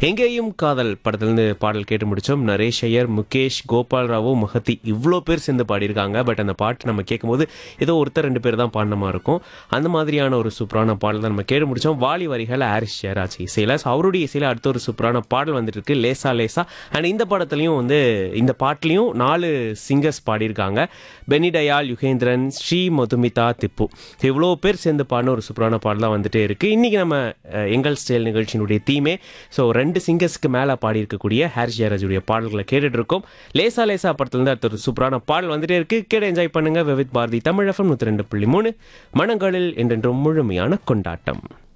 எங்கேயும் காதல் படத்துலேருந்து பாடல் கேட்டு முடிச்சோம் நரேஷ் ஐயர் முகேஷ் கோபால் ராவு மஹதி இவ்வளோ பேர் சேர்ந்து பாடியிருக்காங்க பட் அந்த பாட்டு நம்ம கேட்கும்போது ஏதோ ஒருத்தர் ரெண்டு பேர் தான் பாடின மாதிரி இருக்கும் அந்த மாதிரியான ஒரு சூப்பரான பாடல் தான் நம்ம கேட்டு முடிச்சோம் வாலி வரிகள் ஹாரிஸ் ஜெயராஜ் இசையில் So, அவருடைய இசையில் அடுத்த ஒரு சூப்பரான பாடல் வந்துட்டு இருக்கு லேசா லேசா அண்ட் இந்த படத்துலையும் வந்து இந்த பாட்டுலையும் நாலு சிங்கர்ஸ் பாடியிருக்காங்க பெனி டயால் யுகேந்திரன் ஸ்ரீ மதுமிதா திப்பு இவ்வளோ பேர் சேர்ந்து பாடின ஒரு சூப்பரான பாடல் தான் வந்துட்டே இருக்கு இன்னைக்கு நம்ம அஹ், எங்கள் ஸ்டைல் நிகழ்ச்சியினுடைய தீமே ஸோ ரெண்டு சிங்கர்ஸ்க்கு மேலே பாடி இருக்கக்கூடிய ஹாரிஸ் ஜெயராஜுடைய பாடல்களை கேட்டுட்டு இருக்கோம் லேசா லேசா படத்துலேருந்து அடுத்த ஒரு சூப்பரான பாடல் வந்துட்டே இருக்கு கேட்டு என்ஜாய் பண்ணுங்க விவித் பாரதி தமிழ் எஃப்எம் நூற்றி ரெண்டு புள்ளி மூணு மனங்களில் என்றென்றும் முழுமையான கொண்டாட்டம்